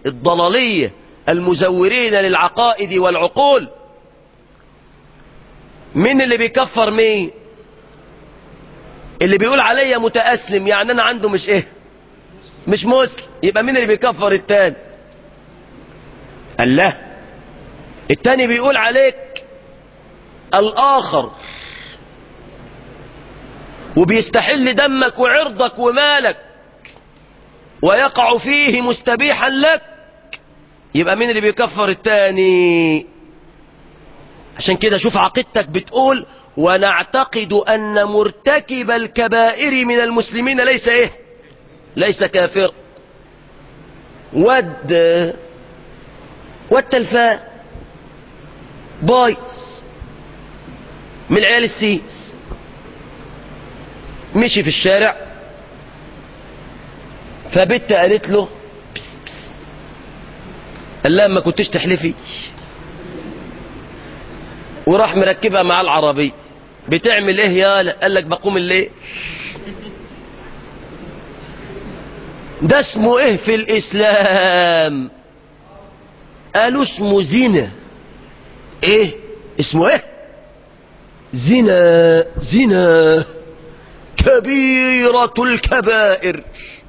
الضلالية المزورين للعقائد والعقول مين اللي بيكفر مين اللي بيقول عليا متأسلم يعني انا عنده مش ايه مش مسلم يبقى مين اللي بيكفر التاني الله التاني بيقول عليك الاخر وبيستحل دمك وعرضك ومالك ويقع فيه مستبيحا لك يبقى مين اللي بيكفر التاني عشان كده شوف عقيدتك بتقول ونعتقد ان مرتكب الكبائر من المسلمين ليس ايه ليس كافر ود والتلفاء بايظ من العيال السيس مشي في الشارع فبت قالت له بس بس قال لها ما كنتش تحلفي وراح مركبها مع العربية بتعمل ايه يا قال لك بقوم الليل ده اسمه ايه في الاسلام قالوا اسمه زنا ايه اسمه ايه زنا زنا كبيرة الكبائر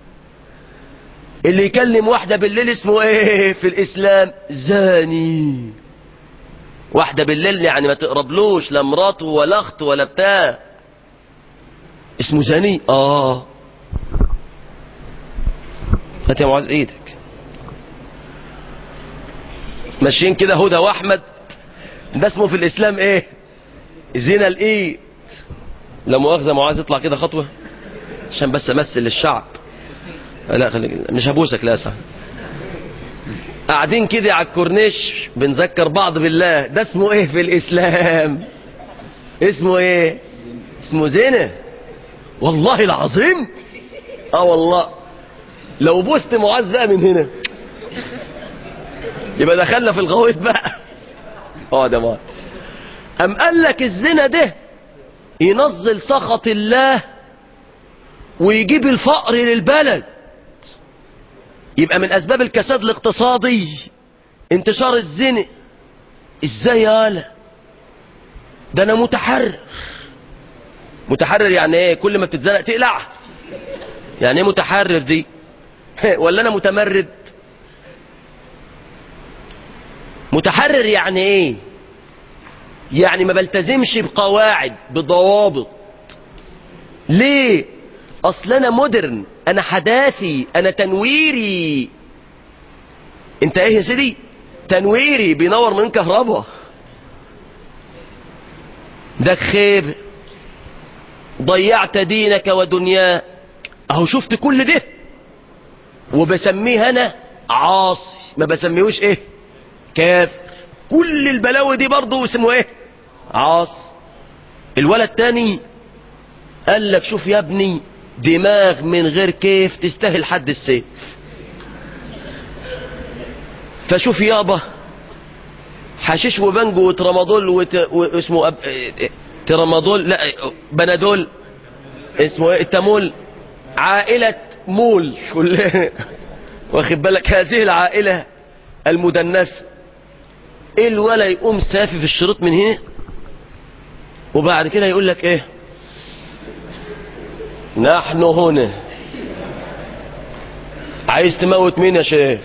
اللي يكلم واحدة بالليل اسمه ايه في الاسلام زاني واحدة بالليل يعني ما تقربلوش لا مراته ولا اخته ولا بتاع اسمه زاني اه هات يا معاذ ايدك ماشيين كده هدى واحمد ده اسمه في الاسلام ايه زنا الايد لا مؤاخذة معاذ اطلع كده خطوة عشان بس امثل للشعب لا خليك مش هبوسك لا سهل قاعدين كده على الكورنيش بنذكر بعض بالله ده اسمه ايه في الاسلام اسمه ايه اسمه زنا والله العظيم اه والله لو بوست معاذ بقى من هنا يبقى دخلنا في الغويط بقى اه ده معاذ ام قال لك الزنا ده ينزل سخط الله ويجيب الفقر للبلد يبقى من اسباب الكساد الاقتصادي انتشار الزنا ازاي يالا ده انا متحرر متحرر يعني ايه كل ما بتتزنق تقلع يعني ايه متحرر دي ولا انا متمرد متحرر يعني ايه يعني ما بلتزمش بقواعد بضوابط ليه اصل انا مودرن انا حداثي انا تنويري انت ايه يا سيدي تنويري بينور من كهرباء ده خيب ضيعت دينك ودنياك اهو شفت كل ده وبسميه انا عاصي ما بسميهوش ايه كافر كل البلاوي دي برضه اسمه ايه عاصي الولد تاني قال لك شوف يا ابني دماغ من غير كيف تستاهل حد السيف فشوف يابا حشيش وبنجو وترامادول وت... واسمه أب... ترامادول لا بنادول اسمه ايه التامول عائلة مول كل واخد بالك هذه العائلة المدنسة الولا يقوم سافي في الشريط من هنا وبعد كده يقول لك ايه نحن هنا عايز تموت مين يا شيخ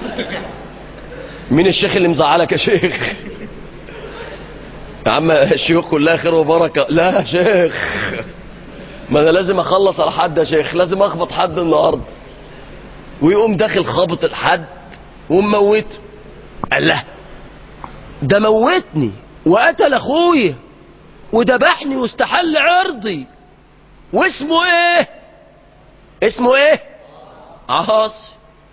مين الشيخ اللي مزعلك يا شيخ يا عم الشيوخ كلها خير وبركة لا يا شيخ ما انا لازم اخلص على حد يا شيخ لازم اخبط حد النهارده ويقوم داخل خابط الحد ومموته قال له ده موتني وقتل اخويا وذبحني واستحل عرضي واسمه ايه اسمه ايه عاصي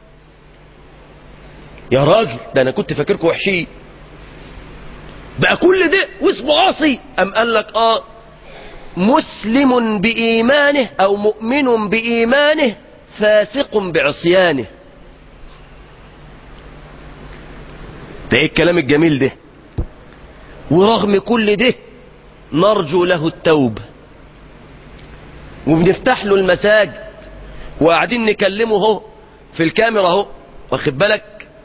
يا راجل ده انا كنت فاكركم وحشين بقى كل ده واسمه عاصي ام قال لك اه مسلم بايمانه او مؤمن بايمانه فاسق بعصيانه ده ايه الكلام الجميل ده ورغم كل ده نرجو له التوبه وبنفتح له المساجد وقاعدين نكلمه اهو في الكاميرا اهو واخد بالك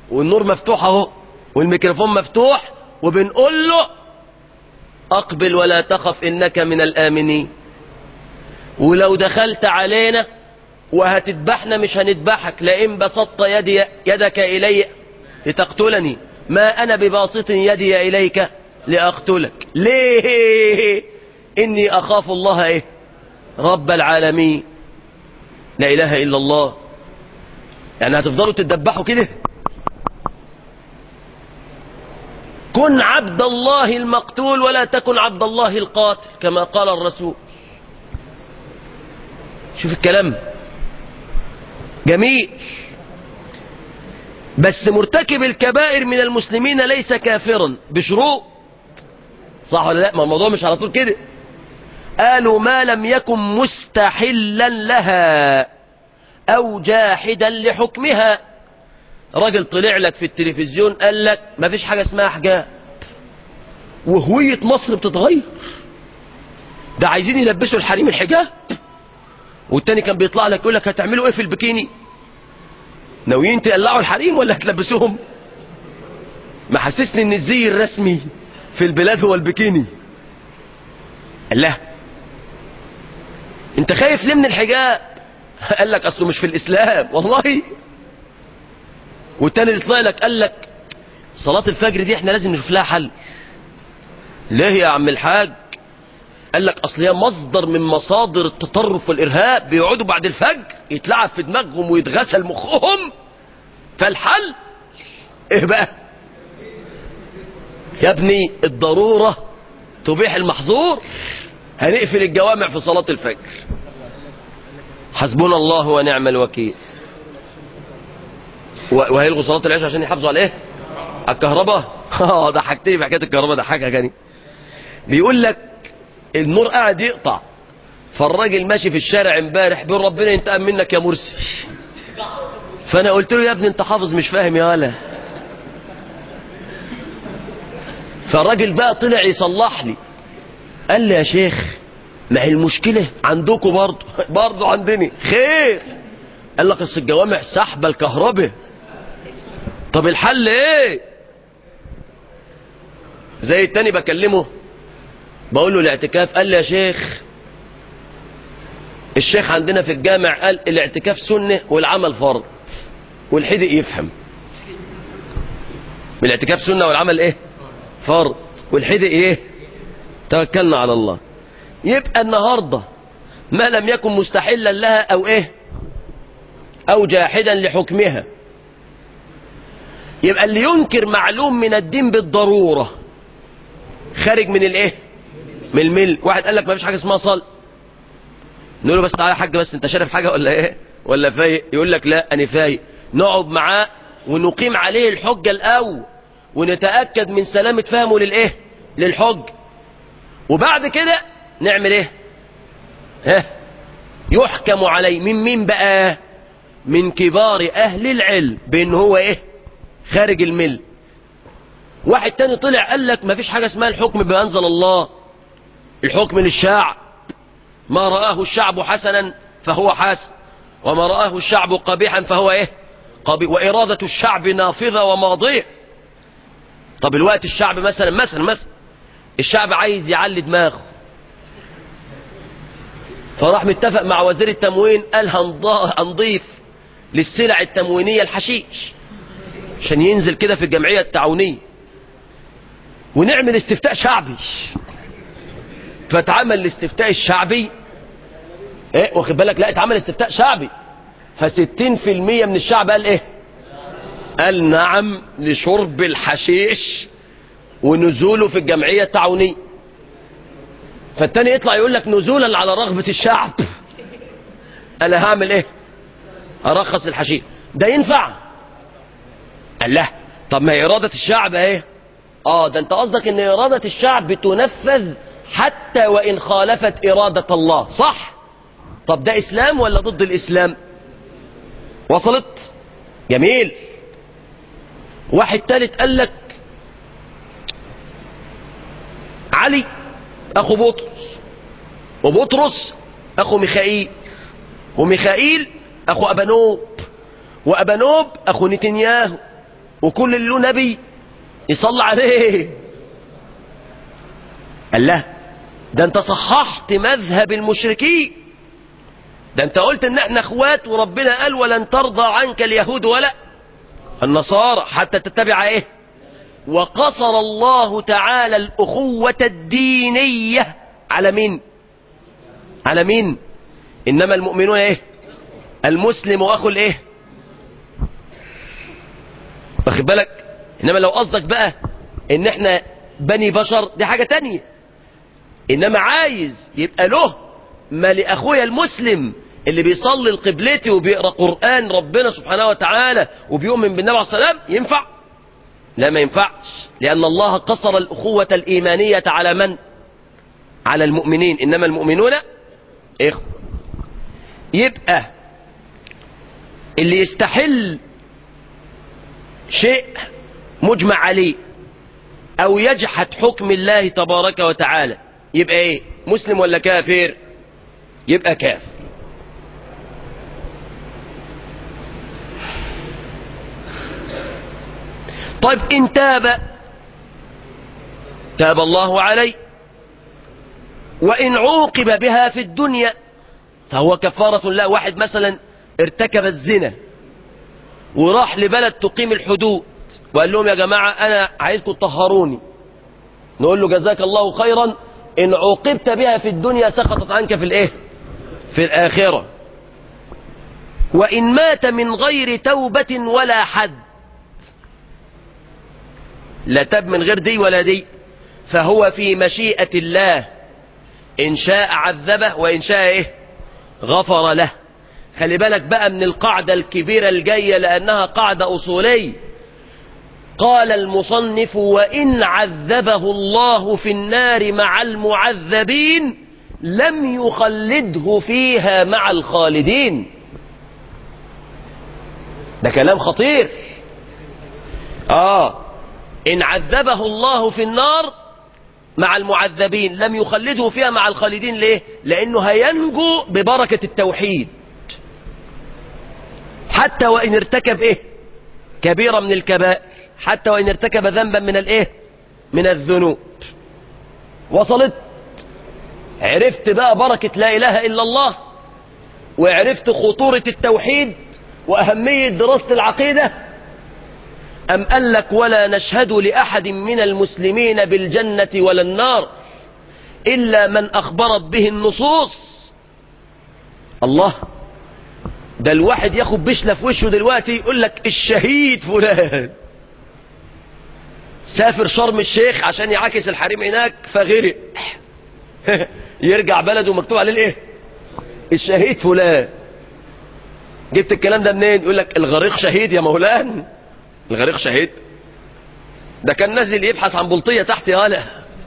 والنور مفتوح اهو والميكروفون مفتوح وبنقول له اقبل ولا تخف انك من الامنين ولو دخلت علينا وهتذبحنا مش هنذبحك لئن بسطت يدي يدك الي لتقتلني ما انا بباسط يدي اليك لاقتلك ليه اني اخاف الله ايه رب العالمين لا اله الا الله يعني هتفضلوا تتدبحوا كده كن عبد الله المقتول ولا تكن عبد الله القاتل كما قال الرسول شوف الكلام جميل بس مرتكب الكبائر من المسلمين ليس كافرا بشروط صح ولا لا ما الموضوع مش على طول كده قالوا ما لم يكن مستحلا لها او جاحدا لحكمها راجل طلع لك في التلفزيون قال لك ما فيش حاجة اسمها حجاب وهوية مصر بتتغير ده عايزين يلبسوا الحريم الحجاب والتاني كان بيطلع لك يقول لك هتعملوا ايه في البكيني ناويين تقلعوا الحريم ولا هتلبسوهم ما حسسني ان الزي الرسمي في البلاد هو البكيني الله انت خايف ليه من الحجاب قال لك اصله مش في الاسلام والله والتاني اللي طلع لك قال لك صلاة الفجر دي احنا لازم نشوف لها حل ليه يا عم الحاج قال لك اصل هي مصدر من مصادر التطرف والارهاب بيقعدوا بعد الفجر يتلعب في دماغهم ويتغسل مخهم فالحل ايه بقى يا ابني الضرورة تبيح المحظور هنقفل الجوامع في صلاة الفجر حسبنا الله ونعم الوكيل وهيلغوا صلاة العشاء عشان يحافظوا على ايه على الكهرباء اه ضحكتني في حكايه الكهرباء ضحكها جاني بيقول لك النور قاعد يقطع فالراجل ماشي في الشارع امبارح بيقول ربنا ينتقم منك يا مرسي فانا قلت له يا ابني انت حافظ مش فاهم يا ولا فالراجل بقى طلع يصلح لي قال لي يا شيخ ما هي المشكله عندكم برضه برضه عندني خير قال لك اصل الجوامع سحبه الكهرباء طب الحل ايه زي التاني بكلمه بقول له الاعتكاف قال لي يا شيخ الشيخ عندنا في الجامع قال الاعتكاف سنة والعمل فرض والحدق يفهم الاعتكاف سنة والعمل ايه فرض والحدق ايه توكلنا على الله يبقى النهاردة ما لم يكن مستحلا لها او ايه او جاحدا لحكمها يبقى اللي ينكر معلوم من الدين بالضرورة خارج من الايه من المل واحد قال لك ما فيش حاجة اسمها صل نقول له بس تعالى يا حاج بس انت شارب حاجة ولا ايه ولا فايق يقول لك لا انا فايق نقعد معاه ونقيم عليه الحجة الاول ونتأكد من سلامة فهمه للايه للحج وبعد كده نعمل ايه ها يحكم عليه من مين بقى من كبار اهل العلم بان هو ايه خارج المل واحد تاني طلع قال لك ما فيش حاجة اسمها الحكم بما انزل الله الحكم للشعب ما رآه الشعب حسنا فهو حسن وما رآه الشعب قبيحا فهو ايه قبيح وإرادة الشعب نافذة وماضية طب الوقت الشعب مثلا مثلا مثلا الشعب عايز يعلي دماغه فراح متفق مع وزير التموين قال هنضيف للسلع التموينية الحشيش عشان ينزل كده في الجمعية التعاونية ونعمل استفتاء شعبي فاتعمل الاستفتاء الشعبي ايه واخد بالك لا اتعمل استفتاء شعبي فستين في المية من الشعب قال ايه قال نعم لشرب الحشيش ونزوله في الجمعية التعاونية فالتاني يطلع يقول لك نزولا على رغبة الشعب انا هعمل ايه ارخص الحشيش ده ينفع قال لا طب ما هي ارادة الشعب ايه اه ده انت قصدك ان ارادة الشعب تنفذ حتى وان خالفت ارادة الله صح طب ده اسلام ولا ضد الاسلام وصلت جميل واحد تالت قال لك علي اخو بطرس وبطرس اخو ميخائيل وميخائيل اخو ابانوب وابانوب اخو نتنياهو وكل اللي له نبي يصلي عليه قال له ده انت صححت مذهب المشركين ده انت قلت ان احنا اخوات وربنا قال ولن ترضى عنك اليهود ولا النصارى حتى تتبع ايه وقصر الله تعالى الاخوة الدينية على مين على مين انما المؤمنون ايه المسلم واخو الايه واخد بالك انما لو قصدك بقى ان احنا بني بشر دي حاجة تانية انما عايز يبقى له ما لاخويا المسلم اللي بيصلي لقبلتي وبيقرا قران ربنا سبحانه وتعالى وبيؤمن بالنبي عليه الصلاه والسلام ينفع لا ما ينفعش لان الله قصر الاخوه الايمانيه على من على المؤمنين انما المؤمنون اخوه يبقى اللي يستحل شيء مجمع عليه او يجحد حكم الله تبارك وتعالى يبقى ايه مسلم ولا كافر يبقى كافر طيب ان تاب تاب الله عليه وان عوقب بها في الدنيا فهو كفارة لا واحد مثلا ارتكب الزنا وراح لبلد تقيم الحدود وقال لهم يا جماعة انا عايزكم تطهروني نقول له جزاك الله خيرا ان عوقبت بها في الدنيا سقطت عنك في الايه في الاخرة وان مات من غير توبة ولا حد لا تب من غير دي ولا دي فهو في مشيئة الله ان شاء عذبه وان شاء ايه غفر له خلي بالك بقى من القاعدة الكبيرة الجاية لانها قاعدة اصولية قال المصنف وإن عذبه الله في النار مع المعذبين لم يخلده فيها مع الخالدين ده كلام خطير آه إن عذبه الله في النار مع المعذبين لم يخلده فيها مع الخالدين ليه لأنه هينجو ببركة التوحيد حتى وإن ارتكب إيه كبيرة من الكبائر حتى وإن ارتكب ذنبا من الايه من الذنوب وصلت عرفت بقى بركة لا إله إلا الله وعرفت خطورة التوحيد وأهمية دراسة العقيدة أم قال لك ولا نشهد لأحد من المسلمين بالجنة ولا النار إلا من أخبرت به النصوص الله ده الواحد ياخد بشلة في وشه دلوقتي يقول لك الشهيد فلان سافر شرم الشيخ عشان يعاكس الحريم هناك فغرق يرجع بلده مكتوب عليه الايه الشهيد فلان جبت الكلام ده منين يقول لك الغريق شهيد يا مولان الغريق شهيد ده كان نازل يبحث عن بلطية تحت يالا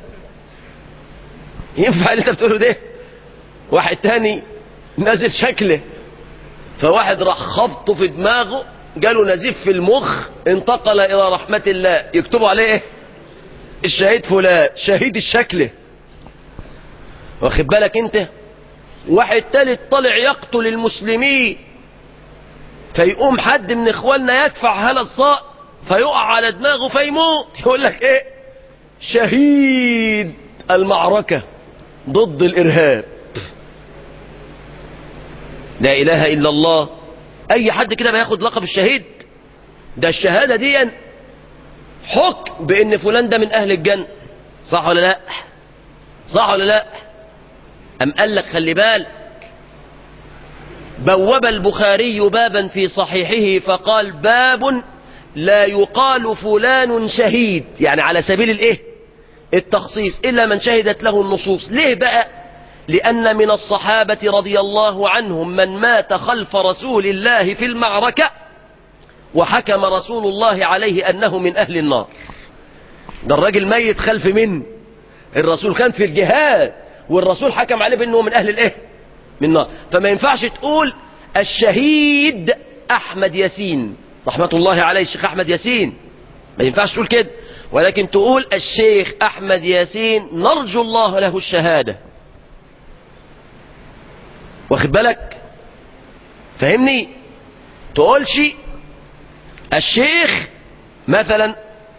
ينفع اللي انت بتقوله ده واحد تاني نازل شكله فواحد راح خبطه في دماغه جاله نزيف في المخ انتقل الى رحمة الله يكتبوا عليه ايه الشهيد فلان شهيد الشكل واخد بالك انت واحد تالت طلع يقتل المسلمين فيقوم حد من اخواننا يدفع هلا الصاء فيقع على دماغه فيموت يقول لك ايه شهيد المعركة ضد الارهاب لا اله الا الله اي حد كده بياخد لقب الشهيد ده الشهادة دي حكم بان فلان ده من اهل الجنة صح ولا لا صح ولا لا ام قال لك خلي بالك بوب البخاري بابا في صحيحه فقال باب لا يقال فلان شهيد يعني على سبيل الايه التخصيص الا من شهدت له النصوص ليه بقى لأن من الصحابة رضي الله عنهم من مات خلف رسول الله في المعركة وحكم رسول الله عليه أنه من أهل النار ده الراجل ميت خلف من الرسول كان في الجهاد والرسول حكم عليه بأنه من أهل الإيه من النار فما ينفعش تقول الشهيد أحمد ياسين رحمة الله عليه الشيخ أحمد ياسين ما ينفعش تقول كده ولكن تقول الشيخ أحمد ياسين نرجو الله له الشهادة واخد بالك فهمني تقولش الشيخ مثلا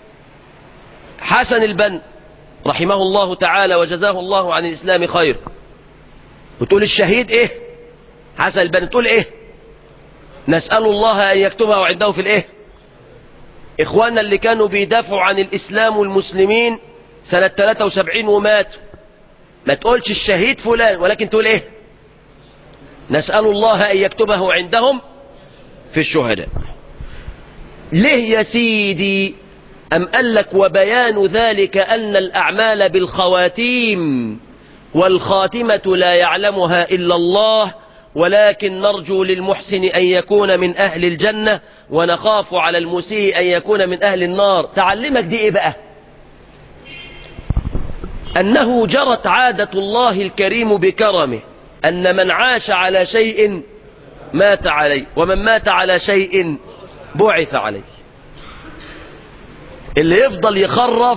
حسن البن رحمه الله تعالى وجزاه الله عن الإسلام خير وتقول الشهيد ايه حسن البن تقول ايه نسأل الله أن يكتبه عنده في الايه إخواننا اللي كانوا بيدافعوا عن الإسلام والمسلمين سنة 73 وماتوا ما تقولش الشهيد فلان ولكن تقول ايه نسأل الله أن يكتبه عندهم في الشهداء ليه يا سيدي أم قال لك وبيان ذلك أن الأعمال بالخواتيم والخاتمة لا يعلمها إلا الله ولكن نرجو للمحسن أن يكون من أهل الجنة ونخاف على المسيء أن يكون من أهل النار تعلمك دي إيه بقى أنه جرت عادة الله الكريم بكرمه أن من عاش على شيء مات عليه ومن مات على شيء بعث عليه اللي يفضل يخرف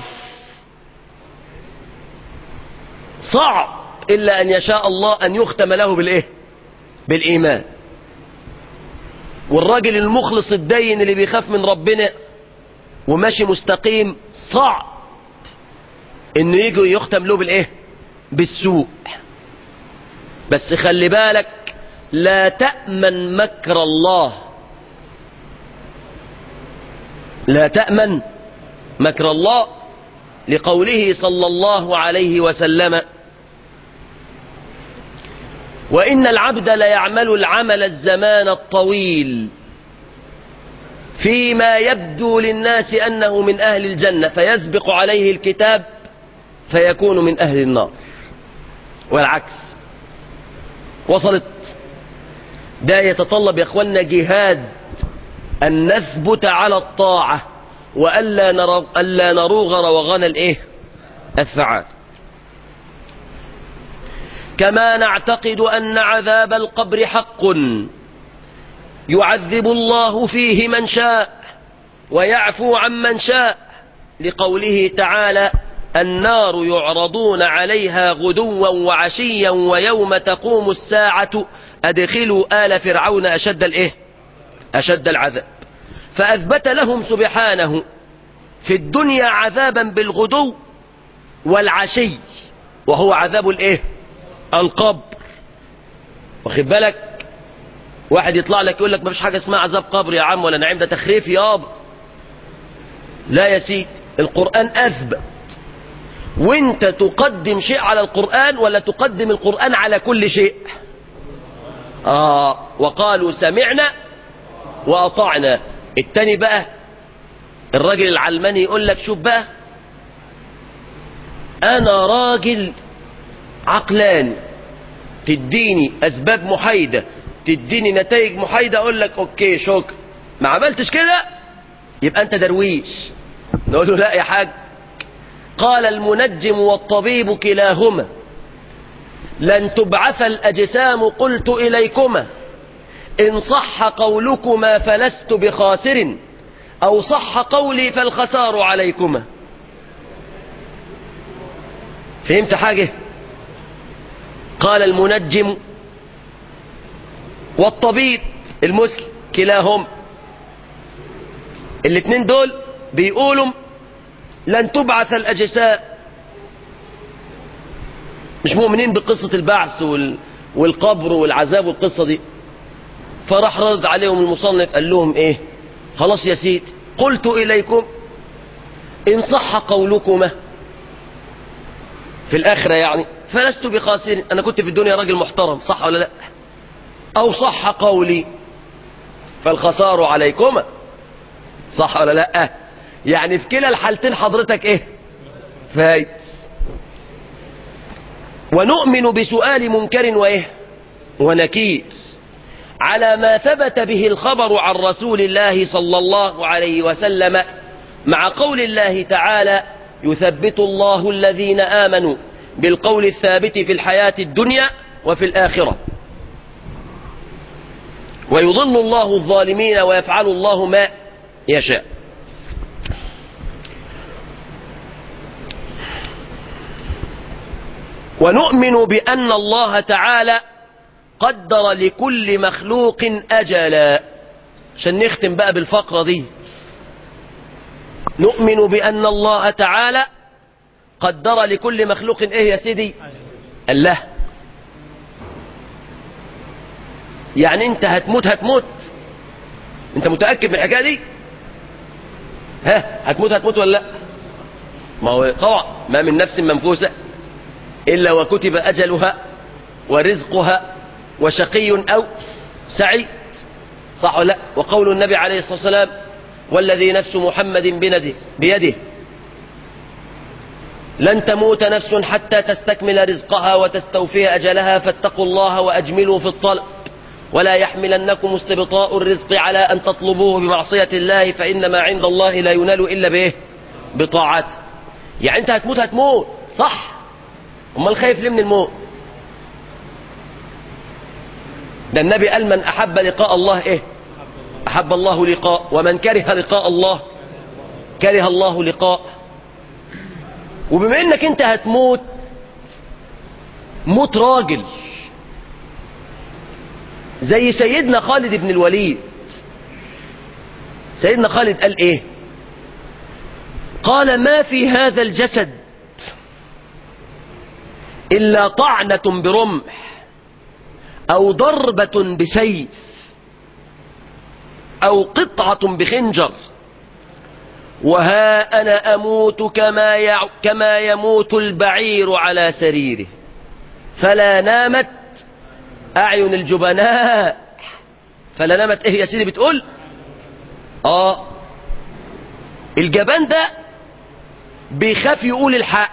صعب إلا أن يشاء الله أن يختم له بالإيه بالإيمان والراجل المخلص الدين اللي بيخاف من ربنا وماشي مستقيم صعب انه يجي يختم له بالايه بالسوء بس خلي بالك لا تأمن مكر الله لا تأمن مكر الله لقوله صلى الله عليه وسلم وإن العبد ليعمل العمل الزمان الطويل فيما يبدو للناس أنه من أهل الجنة فيسبق عليه الكتاب فيكون من أهل النار والعكس وصلت ده يتطلب يا اخوانا جهاد أن نثبت على الطاعة وألا نرو ألا نروغ روغان الإيه الفعال كما نعتقد أن عذاب القبر حق يعذب الله فيه من شاء ويعفو عن من شاء لقوله تعالى النار يعرضون عليها غدوا وعشيا ويوم تقوم الساعة أدخلوا آل فرعون أشد الإيه أشد العذاب فأثبت لهم سبحانه في الدنيا عذابا بالغدو والعشي وهو عذاب الإيه القبر واخد بالك واحد يطلع لك يقول لك ما فيش حاجة اسمها عذاب قبر يا عم ولا نعيم ده تخريف يابا لا يا سيدي القرآن أثبت وانت تقدم شيء على القرآن ولا تقدم القرآن على كل شيء آه وقالوا سمعنا وأطعنا التاني بقى الراجل العلماني يقول لك شوف بقى أنا راجل عقلاني تديني أسباب محايدة تديني نتائج محايدة أقول لك أوكي شكرا ما عملتش كده يبقى أنت درويش نقول له لا يا حاج قال المنجم والطبيب كلاهما لن تبعث الأجسام قلت إليكما إن صح قولكما فلست بخاسر أو صح قولي فالخسار عليكما فهمت حاجة قال المنجم والطبيب المسلم كلاهم الاثنين دول بيقولوا لن تبعث الأجسام مش مؤمنين بقصة البعث وال... والقبر والعذاب والقصة دي فراح رد عليهم المصنف قال لهم ايه خلاص يا سيدي قلت إليكم إن صح قولكما في الآخرة يعني فلست بخاسر أنا كنت في الدنيا راجل محترم صح ولا لا أو صح قولي فالخسار عليكما صح ولا لا يعني في كلا الحالتين حضرتك ايه فايز ونؤمن بسؤال منكر وايه ونكير على ما ثبت به الخبر عن رسول الله صلى الله عليه وسلم مع قول الله تعالى يثبت الله الذين آمنوا بالقول الثابت في الحياة الدنيا وفي الآخرة ويضل الله الظالمين ويفعل الله ما يشاء ونؤمن بأن الله تعالى قدر لكل مخلوق أجلا عشان نختم بقى بالفقرة دي نؤمن بأن الله تعالى قدر لكل مخلوق ايه يا سيدي الله يعني انت هتموت هتموت انت متأكد من الحكاية دي ها هتموت هتموت ولا لا ما هو طبعا ما من نفس منفوسة إلا وكتب أجلها ورزقها وشقي أو سعيد صح ولا لا وقول النبي عليه الصلاة والسلام والذي نفس محمد بنده بيده لن تموت نفس حتى تستكمل رزقها وتستوفي أجلها فاتقوا الله وأجملوا في الطلب ولا يحملنكم استبطاء الرزق على أن تطلبوه بمعصية الله فإن ما عند الله لا ينال إلا به بطاعته يعني أنت هتموت هتموت صح أمال خايف ليه من الموت ده النبي قال من أحب لقاء الله إيه أحب الله لقاء ومن كره لقاء الله كره الله لقاء وبما انك انت هتموت موت راجل زي سيدنا خالد بن الوليد سيدنا خالد قال ايه قال ما في هذا الجسد الا طعنة برمح او ضربة بسيف او قطعة بخنجر وها أنا أموت كما, يع... كما يموت البعير على سريره فلا نامت أعين الجبناء فلا نامت إيه يا سيدي بتقول آه الجبان ده بيخاف يقول الحق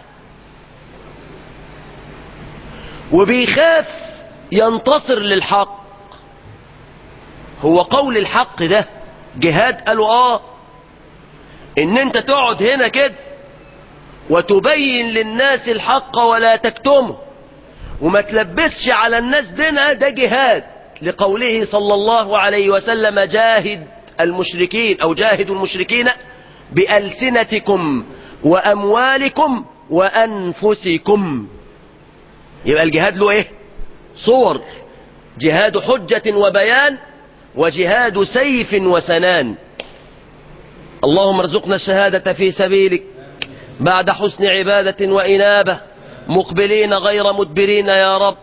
وبيخاف ينتصر للحق هو قول الحق ده جهاد قالوا آه ان انت تقعد هنا كده وتبين للناس الحق ولا تكتمه وما تلبسش على الناس دينها ده جهاد لقوله صلى الله عليه وسلم جاهد المشركين او جاهدوا المشركين بألسنتكم وأموالكم وأنفسكم يبقى الجهاد له ايه صور جهاد حجة وبيان وجهاد سيف وسنان اللهم ارزقنا الشهادة في سبيلك بعد حسن عبادة وإنابة مقبلين غير مدبرين يا رب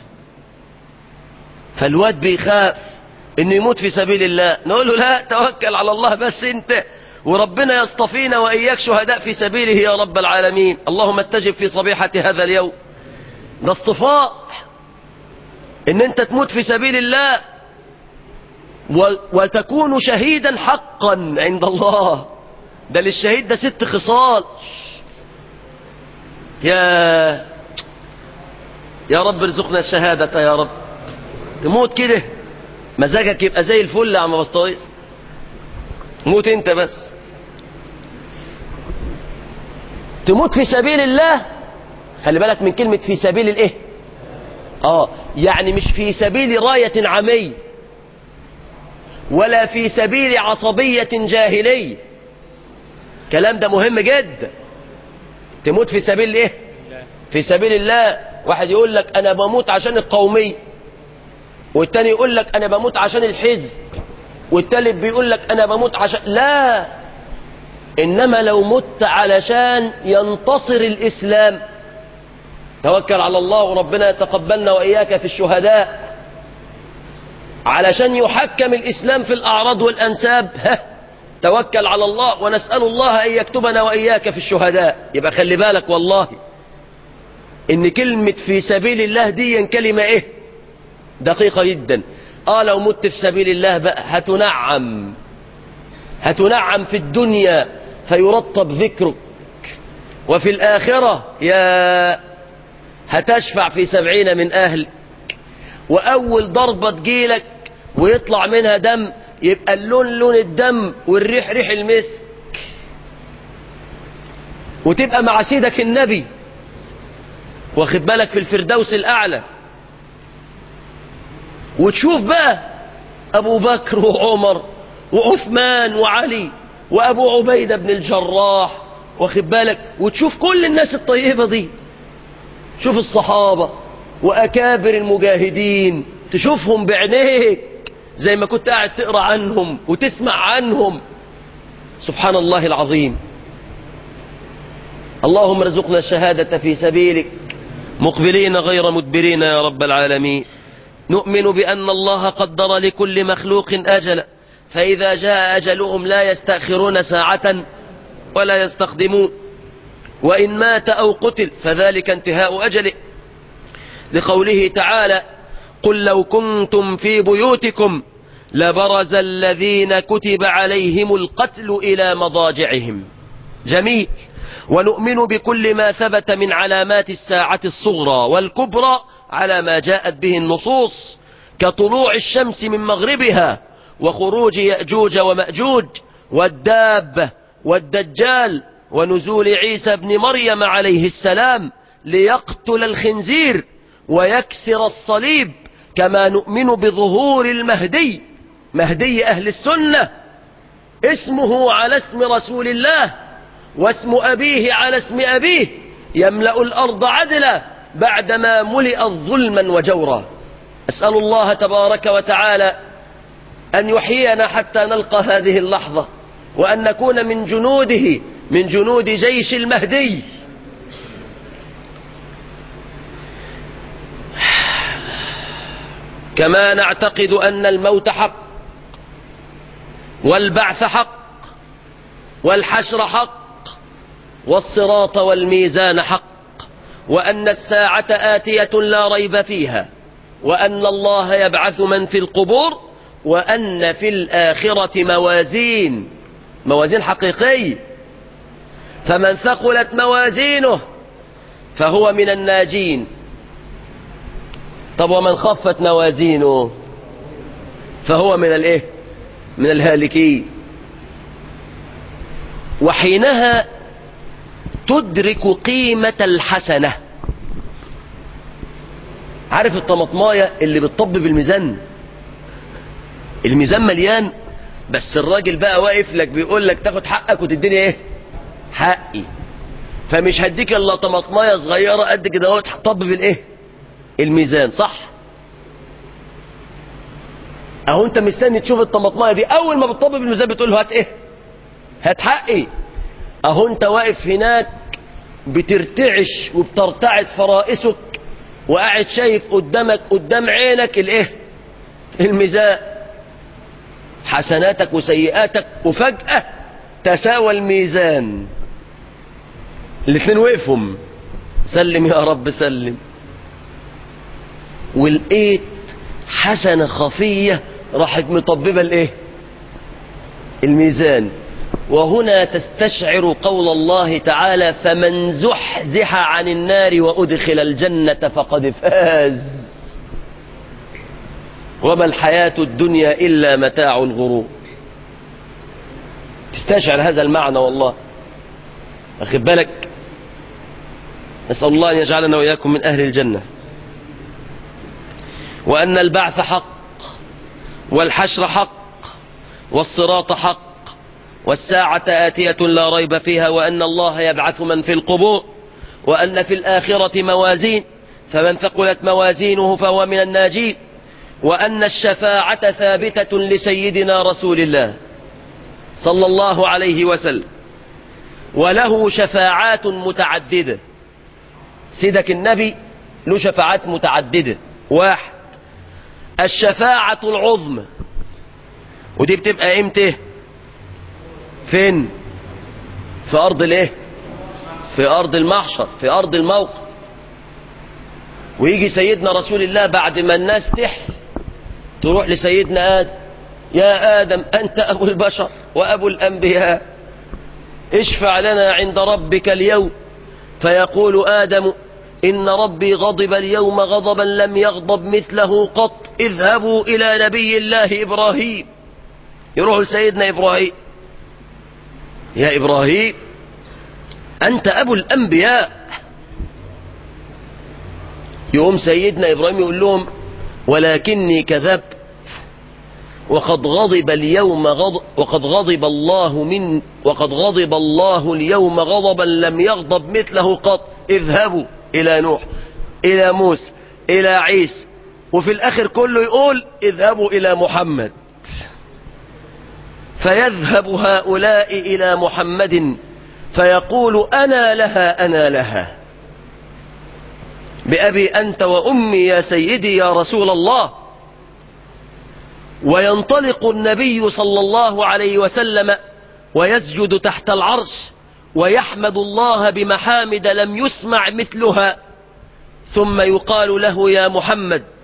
فالواد بيخاف انه يموت في سبيل الله نقول له لا توكل على الله بس انت وربنا يصطفينا وإياك شهداء في سبيله يا رب العالمين اللهم استجب في صبيحة هذا اليوم ده اصطفاء ان انت تموت في سبيل الله وتكون شهيدا حقا عند الله ده للشهيد ده ست خصال يا يا رب ارزقنا الشهادة يا رب تموت كده مزاجك يبقى زي الفل يا عم بسطويس موت انت بس تموت في سبيل الله خلي بالك من كلمة في سبيل الايه اه يعني مش في سبيل راية عمية ولا في سبيل عصبية جاهلية كلام ده مهم جدا تموت في سبيل ايه في سبيل الله واحد يقول لك انا بموت عشان القومية والتاني يقول لك انا بموت عشان الحزب والتالت بيقول لك انا بموت عشان لا انما لو مت علشان ينتصر الاسلام توكل على الله وربنا يتقبلنا واياك في الشهداء علشان يحكم الإسلام في الأعراض والأنساب ها توكل على الله ونسأل الله أن يكتبنا وإياك في الشهداء يبقى خلي بالك والله إن كلمة في سبيل الله دي كلمة إيه دقيقة جدا آه لو مت في سبيل الله بقى هتنعم هتنعم في الدنيا فيرطب ذكرك وفي الآخرة يا هتشفع في سبعين من أهلك وأول ضربة تجيلك ويطلع منها دم يبقى اللون لون الدم والريح ريح المسك وتبقى مع سيدك النبي واخد بالك في الفردوس الأعلى وتشوف بقى أبو بكر وعمر وعثمان وعلي وأبو عبيدة بن الجراح واخد بالك وتشوف كل الناس الطيبة دي شوف الصحابة وأكابر المجاهدين تشوفهم بعينيك زي ما كنت قاعد تقرأ عنهم وتسمع عنهم سبحان الله العظيم اللهم ارزقنا الشهادة في سبيلك مقبلين غير مدبرين يا رب العالمين نؤمن بأن الله قدر لكل مخلوق أجلا فإذا جاء أجلهم لا يستأخرون ساعة ولا يستقدمون وإن مات أو قتل فذلك انتهاء أجله لقوله تعالى قل لو كنتم في بيوتكم لبرز الذين كتب عليهم القتل إلى مضاجعهم جميل ونؤمن بكل ما ثبت من علامات الساعة الصغرى والكبرى على ما جاءت به النصوص كطلوع الشمس من مغربها وخروج يأجوج ومأجوج والدابة والدجال ونزول عيسى بن مريم عليه السلام ليقتل الخنزير ويكسر الصليب كما نؤمن بظهور المهدي مهدي أهل السنة اسمه على اسم رسول الله واسم أبيه على اسم أبيه يملأ الأرض عدلا بعدما ملئت ظلما وجورا أسأل الله تبارك وتعالى أن يحيينا حتى نلقى هذه اللحظة وأن نكون من جنوده من جنود جيش المهدي كما نعتقد أن الموت حق والبعث حق والحشر حق والصراط والميزان حق وأن الساعة آتية لا ريب فيها وأن الله يبعث من في القبور وأن في الآخرة موازين موازين حقيقية فمن ثقلت موازينه فهو من الناجين طب ومن خفت موازينه فهو من الايه من الهالكين وحينها تدرك قيمة الحسنة عارف الطماطماية اللي بتطب بالميزان الميزان مليان بس الراجل بقى واقف لك بيقول لك تاخد حقك وتديني ايه حقي فمش هديك الا طماطمايه صغيره قد كده اهو تطب بالايه الميزان صح اهو انت مستني تشوف الطماطمايه دي اول ما بتطب بالميزان بتقول له هات ايه هات حقي اهو انت واقف هناك بترتعش وبترتعد فرائسك وقاعد شايف قدامك قدام عينك الايه الميزان حسناتك وسيئاتك وفجأة تساوى الميزان الاثنين وقفهم سلم يا رب سلم ولقيت حسنة خفية راحت مطببة الايه الميزان وهنا تستشعر قول الله تعالى فمن زحزح عن النار وأدخل الجنة فقد فاز وما الحياة الدنيا إلا متاع الغرور تستشعر هذا المعنى والله أخذ بالك نسأل الله أن يجعلنا وإياكم من أهل الجنة وأن البعث حق والحشر حق والصراط حق والساعة آتية لا ريب فيها وأن الله يبعث من في القبور وأن في الآخرة موازين فمن ثقلت موازينه فهو من الناجين وأن الشفاعة ثابتة لسيدنا رسول الله صلى الله عليه وسلم وله شفاعات متعددة سيدك النبي له شفاعات متعددة واحد الشفاعة العظمى ودي بتبقى امتى فين في ارض الايه في ارض المحشر في ارض الموقف ويجي سيدنا رسول الله بعد ما الناس تحفي تروح لسيدنا آدم يا آدم أنت أبو البشر وأبو الأنبياء اشفع لنا عند ربك اليوم فيقول آدم إن ربي غضب اليوم غضبا لم يغضب مثله قط اذهبوا إلى نبي الله إبراهيم يروح لسيدنا إبراهيم يا إبراهيم أنت أبو الأنبياء يقوم سيدنا إبراهيم يقول لهم ولكني كذبت وقد غضب اليوم غضب وقد غضب الله من وقد غضب الله اليوم غضبا لم يغضب مثله قط اذهبوا إلى نوح إلى موسى إلى عيسى وفي الآخر كله يقول اذهبوا إلى محمد فيذهب هؤلاء إلى محمد فيقول أنا لها أنا لها بأبي أنت وأمي يا سيدي يا رسول الله وينطلق النبي صلى الله عليه وسلم ويسجد تحت العرش ويحمد الله بمحامد لم يسمع مثلها ثم يقال له يا محمد